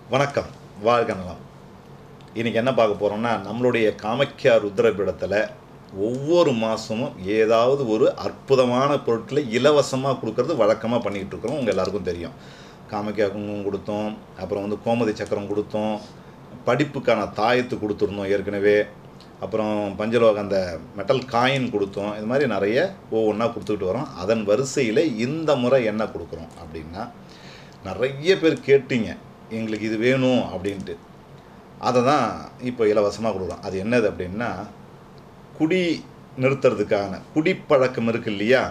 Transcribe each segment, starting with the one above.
வணக்கம் வாழ்க நலம் இன்றைக்கி என்ன பார்க்க போகிறோம்னா நம்மளுடைய காமக்கியா ருத்ரபீடத்தில் ஒவ்வொரு மாதமும் ஏதாவது ஒரு அற்புதமான பொருட்களை இலவசமாக கொடுக்கறது வழக்கமாக பண்ணிகிட்டு இருக்கிறோம் உங்கள் எல்லாருக்கும் தெரியும் காமக்கியா குங்குமம் கொடுத்தோம் அப்புறம் வந்து கோமதி சக்கரம் கொடுத்தோம் படிப்புக்கான தாயத்து கொடுத்துருந்தோம் ஏற்கனவே அப்புறம் பஞ்சலோக அந்த மெட்டல் காயின் கொடுத்தோம் இது மாதிரி நிறைய ஒவ்வொன்றா கொடுத்துக்கிட்டு வரோம் அதன் வரிசையில் இந்த முறை என்ன கொடுக்குறோம் அப்படின்னா நிறைய பேர் கேட்டீங்க எங்களுக்கு இது வேணும் அப்படின்ட்டு அதை தான் இப்போ இலவசமாக கொடுக்குறோம் அது என்னது அப்படின்னா குடி நிறுத்துறதுக்கான குடிப்பழக்கம் இருக்கு இல்லையா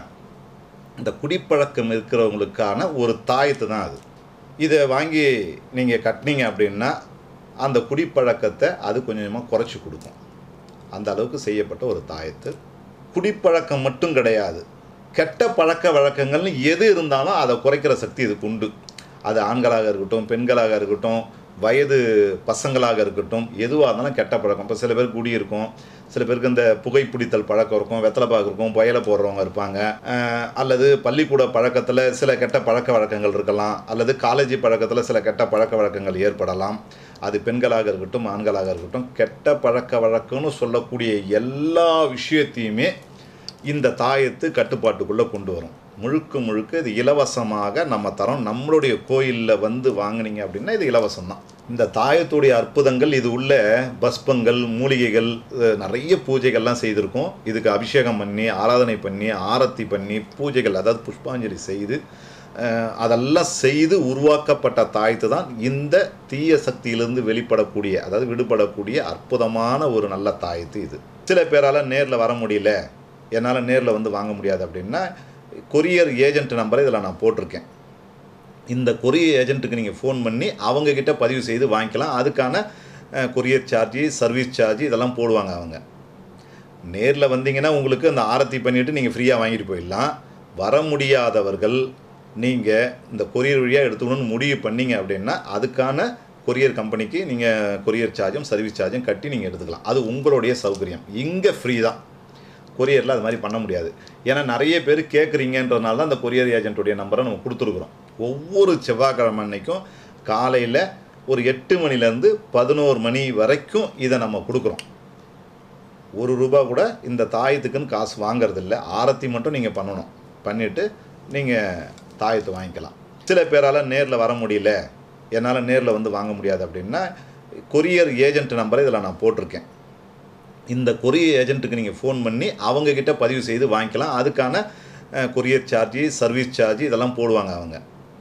இந்த குடிப்பழக்கம் இருக்கிறவங்களுக்கான ஒரு தாயத்து தான் அது இதை வாங்கி நீங்கள் கட்டினீங்க அப்படின்னா அந்த குடிப்பழக்கத்தை அது கொஞ்சம் கொஞ்சமாக குறைச்சி கொடுக்கும் அந்த அளவுக்கு செய்யப்பட்ட ஒரு தாயத்து குடிப்பழக்கம் மட்டும் கிடையாது கெட்ட பழக்க வழக்கங்கள்னு எது இருந்தாலும் அதை குறைக்கிற சக்தி இதுக்கு உண்டு அது ஆண்களாக இருக்கட்டும் பெண்களாக இருக்கட்டும் வயது பசங்களாக இருக்கட்டும் எதுவாக இருந்தாலும் கெட்ட பழக்கம் இப்போ சில பேர் குடி இருக்கும் சில பேருக்கு இந்த புகைப்பிடித்தல் பழக்கம் இருக்கும் வெத்தலைப்பாக்கு இருக்கும் புயலை போடுறவங்க இருப்பாங்க அஹ் அல்லது பள்ளிக்கூட பழக்கத்தில் சில கெட்ட பழக்க வழக்கங்கள் இருக்கலாம் அல்லது காலேஜ் பழக்கத்தில் சில கெட்ட பழக்க வழக்கங்கள் ஏற்படலாம் அது பெண்களாக இருக்கட்டும் ஆண்களாக இருக்கட்டும் கெட்ட பழக்க வழக்கம்னு சொல்லக்கூடிய எல்லா விஷயத்தையுமே இந்த தாயத்து கட்டுப்பாட்டுக்குள்ளே கொண்டு வரும் முழுக்க முழுக்க இது இலவசமாக நம்ம தரோம் நம்மளுடைய கோயிலில் வந்து வாங்குனீங்க அப்படின்னா இது இலவசம் தான் இந்த தாயத்துடைய அற்புதங்கள் இது உள்ள பஸ்பங்கள் மூலிகைகள் அஹ், நிறைய பூஜைகள்லாம் செய்திருக்கோம் இதுக்கு அபிஷேகம் பண்ணி ஆராதனை பண்ணி ஆரத்தி பண்ணி பூஜைகள் அதாவது புஷ்பாஞ்சலி செய்து அஹ், அதெல்லாம் செய்து உருவாக்கப்பட்ட தாயத்து தான் இந்த தீய சக்தியிலிருந்து வெளிப்படக்கூடிய அதாவது விடுபடக்கூடிய அற்புதமான ஒரு நல்ல தாயத்து இது சில பேரால் நேரில் வர முடியல என்னால் நேரில் வந்து வாங்க முடியாது அப்படின்னா கொரியர் ஏஜென்ட் நம்பரை இதில் நான் போட்டிருக்கேன் இந்த கொரியர் ஏஜென்ட்டுக்கு நீங்கள் ஃபோன் பண்ணி அவங்கக்கிட்ட பதிவு செய்து வாங்கிக்கலாம் அதுக்கான அஹ், கொரியர் சார்ஜ் சர்வீஸ் சார்ஜ் இதெல்லாம் போடுவாங்க அவங்க நேரில் வந்தீங்கன்னா உங்களுக்கு அந்த ஆரத்தி பண்ணிவிட்டு நீங்கள் ஃப்ரீயாக வாங்கிட்டு போயிடலாம் வர முடியாதவர்கள் நீங்கள் இந்த கொரியர் வழியாக எடுத்துக்கணும்னு முடிவு பண்ணீங்க அப்படின்னா அதுக்கான கொரியர் கம்பெனிக்கு நீங்கள் கொரியர் சார்ஜும் சர்வீஸ் சார்ஜும் கட்டி நீங்கள் எடுத்துக்கலாம் அது உங்களுடைய சௌகரியம் இங்கே ஃப்ரீ தான் கொரியரில் அது மாதிரி பண்ண முடியாது ஏன்னா நிறைய பேர் கேட்குறீங்கன்றதுனால தான் அந்த கொரியர் ஏஜென்ட்டுடைய நம்பரை நம்ம கொடுத்துருக்குறோம் ஒவ்வொரு செவ்வாய்க்கிழமை அன்னைக்கும் காலையில் ஒரு எட்டு மணிலேருந்து பதினோரு மணி வரைக்கும் இதை நம்ம கொடுக்குறோம் ஒரு ரூபா கூட இந்த தாயத்துக்குன்னு காசு வாங்குறதில்ல ஆரத்தி மட்டும் நீங்கள் பண்ணணும் பண்ணிவிட்டு நீங்கள் தாயத்தை வாங்கிக்கலாம் சில பேரால் நேரில் வர முடியல என்னால் நேரில் வந்து வாங்க முடியாது அப்படின்னா கொரியர் ஏஜென்ட் நம்பரை இதில் நான் போட்டிருக்கேன் இந்த கொரியர் ஏஜென்ட்டுக்கு நீங்கள் ஃபோன் பண்ணி அவங்கக்கிட்ட பதிவு செய்து வாங்கிக்கலாம் அதுக்கான அஹ், கொரியர் சார்ஜ் சர்வீஸ் சார்ஜ் இதெல்லாம் போடுவாங்க அவங்க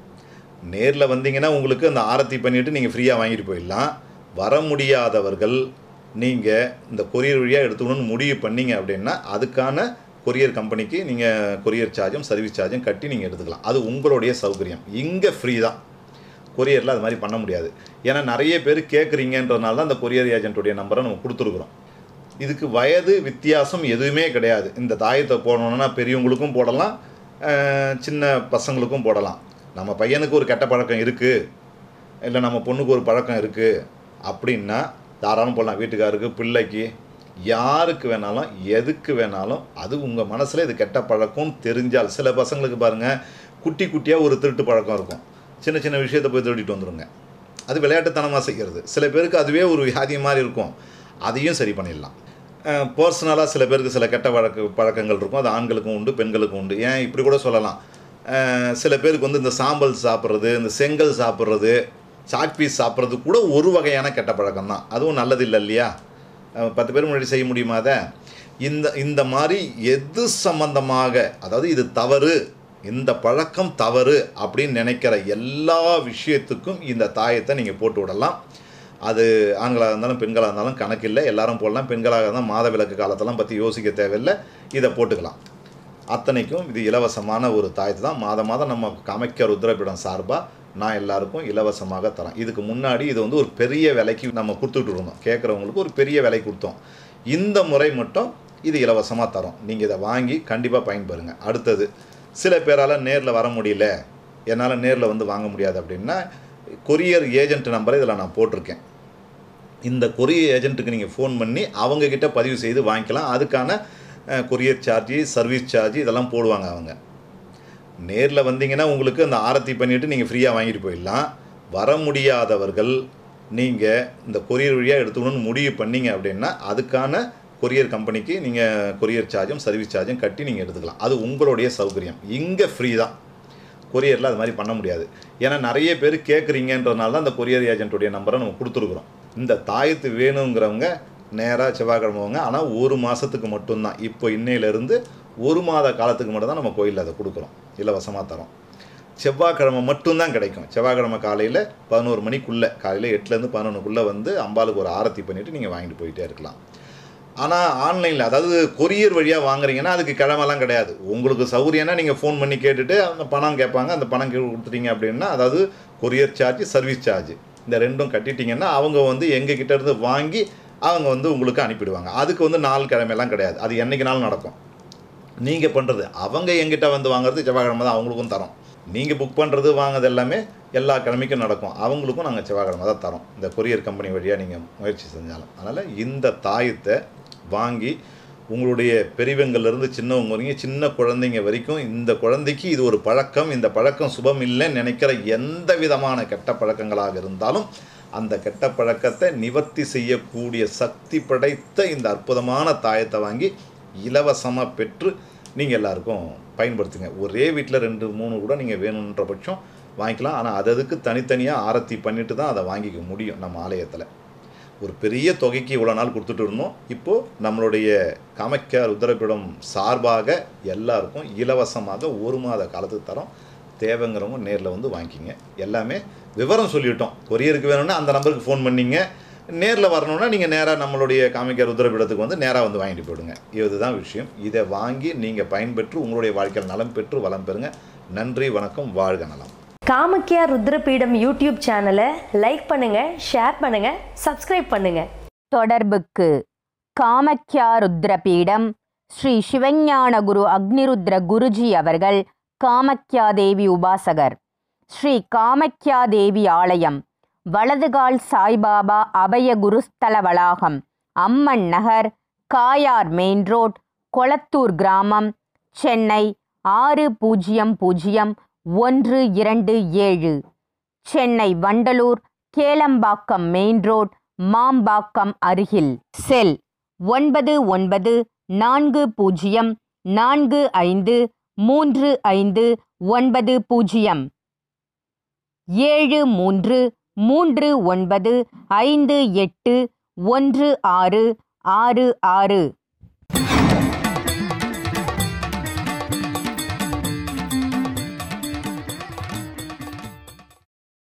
நேரில் வந்தீங்கன்னா உங்களுக்கு அந்த ஆரத்தி பண்ணிவிட்டு நீங்கள் ஃப்ரீயாக வாங்கிட்டு போயிடலாம் வர முடியாதவர்கள் நீங்கள் இந்த கொரியர் வழியாக எடுத்துக்கணும்னு முடிவு பண்ணீங்க அப்படின்னா அதுக்கான கொரியர் கம்பெனிக்கு நீங்கள் கொரியர் சார்ஜும் சர்வீஸ் சார்ஜும் கட்டி நீங்கள் எடுத்துக்கலாம் அது உங்களுடைய சௌகரியம் இங்கே ஃப்ரீ தான் கொரியரில் அது மாதிரி பண்ண முடியாது ஏன்னா நிறைய பேர் கேட்குறீங்கன்றதுனால தான் அந்த கொரியர் ஏஜென்ட்டுடைய நம்பரை நம்ம கொடுத்துருக்குறோம் இதுக்கு வயது வித்தியாசம் எதுவுமே கிடையாது இந்த தாயத்தை போடணுன்னா பெரியவங்களுக்கும் போடலாம் அஹ், சின்ன பசங்களுக்கும் போடலாம் நம்ம பையனுக்கு ஒரு கெட்ட பழக்கம் இருக்குது இல்லை நம்ம பொண்ணுக்கு ஒரு பழக்கம் இருக்குது அப்படின்னா தாராளம் போடலாம் வீட்டுக்காருக்கு பிள்ளைக்கு யாருக்கு வேணாலும் எதுக்கு வேணாலும் அது உங்கள் மனசில் இது கெட்ட பழக்கம் தெரிஞ்சால் சில பசங்களுக்கு பாருங்கள் குட்டி குட்டியாக ஒரு திருட்டு பழக்கம் இருக்கும் சின்ன சின்ன விஷயத்தை போய் திருடிட்டு வந்துடுங்க அது விளையாட்டுத்தனமாக செய்கிறது சில பேருக்கு அதுவே ஒரு வியாதி மாதிரி இருக்கும் அதையும் சரி பண்ணிடலாம் பர்சனலாக சில பேருக்கு சில கெட்ட வழக்கு பழக்கங்கள் இருக்கும் அது ஆண்களுக்கும் உண்டு பெண்களுக்கும் உண்டு ஏன் இப்படி கூட சொல்லலாம் அஹ், சில பேருக்கு வந்து இந்த சாம்பல் சாப்பிட்றது இந்த செங்கல் சாப்பிட்றது சாக் பீஸ் சாப்பிட்றது கூட ஒரு வகையான கெட்ட பழக்கம் தான் அதுவும் நல்லது இல்லை இல்லையா அஹ், பத்து பேர் முன்னாடி செய்ய முடியுமா அதை இந்த இந்த மாதிரி எது சம்பந்தமாக அதாவது இது தவறு இந்த பழக்கம் தவறு அப்படின்னு நினைக்கிற எல்லா விஷயத்துக்கும் இந்த தாயத்தை நீங்கள் போட்டு விடலாம் அது ஆண்களாக இருந்தாலும் பெண்களாக இருந்தாலும் கணக்கில்லை எல்லாரும் போடலாம் பெண்களாக இருந்தால் மாத விளக்கு காலத்தெல்லாம் பற்றி யோசிக்க தேவையில்லை இதை போட்டுக்கலாம் அத்தனைக்கும் இது இலவசமான ஒரு தாயத்து தான் மாதம் மாதம் நம்ம காமைக்க ருத்ரபீடம் சார்பாக நான் எல்லாருக்கும் இலவசமாக தரேன் இதுக்கு முன்னாடி இது வந்து ஒரு பெரிய விலைக்கு நம்ம கொடுத்துட்டு இருந்தோம் கேட்குறவங்களுக்கு ஒரு பெரிய விலை கொடுத்தோம் இந்த முறை மட்டும் இது இலவசமாக தரோம் நீங்கள் இதை வாங்கி கண்டிப்பாக பயன்பெறுங்க அடுத்தது சில பேரால் நேரில் வர முடியல என்னால் நேரில் வந்து வாங்க முடியாது அப்படின்னா கொரியர் ஏஜென்ட் நம்பரை இதில் நான் போட்டிருக்கேன் இந்த கொரியர் ஏஜென்ட்டுக்கு நீங்கள் ஃபோன் பண்ணி அவங்கக்கிட்ட பதிவு செய்து வாங்கிக்கலாம் அதுக்கான அஹ், கொரியர் சார்ஜ் சர்வீஸ் சார்ஜ் இதெல்லாம் போடுவாங்க அவங்க நேரில் வந்தீங்கன்னா உங்களுக்கு அந்த ஆரத்தி பண்ணிவிட்டு நீங்கள் ஃப்ரீயாக வாங்கிட்டு போயிடலாம் வர முடியாதவர்கள் நீங்கள் இந்த கொரியர் வழியாக எடுத்துக்கணும்னு முடிவு பண்ணீங்க அப்படின்னா அதுக்கான கொரியர் கம்பெனிக்கு நீங்கள் கொரியர் சார்ஜும் சர்வீஸ் சார்ஜும் கட்டி நீங்கள் எடுத்துக்கலாம் அது உங்களுடைய சௌகரியம் இங்கே ஃப்ரீ தான் கொரியரில் அது மாதிரி பண்ண முடியாது ஏன்னா நிறைய பேர் கேட்குறீங்கன்றதுனால தான் அந்த கொரியர் ஏஜென்ட்டுடைய நம்பரை நம்ம கொடுத்துருக்குறோம் இந்த தாயத்து வேணுங்கிறவங்க நேராக செவ்வாய்க்கிழமை வாங்க ஆனால் ஒரு மாதத்துக்கு மட்டும்தான் இப்போ இன்னையிலேருந்து ஒரு மாத காலத்துக்கு மட்டும் தான் நம்ம கோயிலில் அதை கொடுக்குறோம் இலவசமாக தரோம் செவ்வாய்க்கிழமை மட்டும்தான் கிடைக்கும் செவ்வாய்க்கிழமை காலையில் பதினோரு மணிக்குள்ளே காலையில் எட்டுலேருந்து பதினொன்றுக்குள்ளே வந்து அம்பாளுக்கு ஒரு ஆரத்தி பண்ணிவிட்டு நீங்கள் வாங்கிட்டு போயிட்டே இருக்கலாம் ஆனால் ஆன்லைனில் அதாவது கொரியர் வழியாக வாங்குறீங்கன்னா அதுக்கு கிழமெல்லாம் கிடையாது உங்களுக்கு சௌகரியம்னா நீங்கள் ஃபோன் பண்ணி கேட்டுட்டு அந்த பணம் கேட்பாங்க அந்த பணம் கே- கொடுத்துட்டீங்க அப்படின்னா அதாவது கொரியர் சார்ஜ் சர்வீஸ் சார்ஜ் இந்த ரெண்டும் கட்டிட்டீங்கன்னா அவங்க வந்து எங்கள் கிட்ட இருந்து வாங்கி அவங்க வந்து உங்களுக்கு அனுப்பிடுவாங்க அதுக்கு வந்து நாலு கிழமையெல்லாம் கிடையாது அது என்னைக்குனாலும் நடக்கும் நீங்கள் பண்ணுறது அவங்க எங்கிட்ட வந்து வாங்குறது செவ்வாய்க்கிழமை தான் அவங்களுக்கும் தரோம் நீங்கள் புக் பண்ணுறது வாங்குறது எல்லாமே எல்லா கிழமைக்கும் நடக்கும் அவங்களுக்கும் நாங்கள் செவ்வாய்க்கிழமை தான் தரோம் இந்த கொரியர் கம்பெனி வழியாக நீங்கள் முயற்சி செஞ்சாலும் அதனால் இந்த தாயத்தை வாங்கி உங்களுடைய பெரியவங்கள்லேருந்து சின்னவங்க வரைக்கும் சின்ன குழந்தைங்க வரைக்கும் இந்த குழந்தைக்கு இது ஒரு பழக்கம் இந்த பழக்கம் சுபம் இல்லைன்னு நினைக்கிற எந்த விதமான கெட்ட பழக்கங்களாக இருந்தாலும் அந்த கெட்ட பழக்கத்தை நிவர்த்தி செய்யக்கூடிய சக்தி படைத்த இந்த அற்புதமான தாயத்தை வாங்கி இலவசமாக பெற்று நீங்கள் எல்லாருக்கும் பயன்படுத்துங்க ஒரே வீட்டில் ரெண்டு மூணு கூட நீங்கள் வேணுன்ற பட்சம் வாங்கிக்கலாம் ஆனால் அது அதுக்கு தனித்தனியாக ஆரத்தி பண்ணிட்டு தான் அதை வாங்கிக்க முடியும் நம்ம ஆலயத்தில் ஒரு பெரிய தொகைக்கு இவ்வளோ நாள் கொடுத்துட்டு இருந்தோம் இப்போது நம்மளுடைய காமக்கியா ருத்ரபீடம் சார்பாக எல்லாருக்கும் இலவசமாக ஒரு மாத காலத்துக்கு தரோம் தேவைங்கிறவங்க நேரில் வந்து வாங்கிக்கிங்க எல்லாமே விவரம் சொல்லிட்டோம் கொரியருக்கு வேணும்னா அந்த நம்பருக்கு ஃபோன் பண்ணீங்க நேரில் வரணும்னா நீங்கள் நேராக நம்மளுடைய காமிக்க ருத்ரபீடத்துக்கு வந்து நேராக வந்து வாங்கிட்டு போயிடுங்க இதுதான் விஷயம் இதை வாங்கி நீங்கள் பயன்பெற்று உங்களுடைய வாழ்க்கையில் நலம் பெற்று வளம் பெறுங்க நன்றி வணக்கம் வாழ்க நலம் காமக்கியா ருத்ரபீடம் யூடியூப் சேனலை லைக் பண்ணுங்க ஷேர் பண்ணுங்க சப்ஸ்கிரைப் பண்ணுங்க தொடர்புக்கு காமக்யா ருத்ரபீடம் ஸ்ரீ சிவஞான குரு அக்னிருத்ர குருஜி அவர்கள் காமக்யா தேவி உபாசகர் ஸ்ரீ காமக்யா தேவி ஆலயம் வலதுகால் சாய்பாபா அபய குருஸ்தல வளாகம் அம்மன் நகர் காயார் மெயின் ரோட் கொளத்தூர் கிராமம் சென்னை ஆறு பூஜ்ஜியம் பூஜ்ஜியம் ஒன்று இரண்டு ஏழு சென்னை வண்டலூர் கேளம்பாக்கம் மெயின் ரோட் மாம்பாக்கம் அருகில் செல் ஒன்பது ஒன்பது நான்கு பூஜ்ஜியம் நான்கு ஐந்து மூன்று ஐந்து ஒன்பது பூஜ்ஜியம் ஏழு மூன்று மூன்று ஒன்பது ஐந்து எட்டு ஒன்று ஆறு ஆறு ஆறு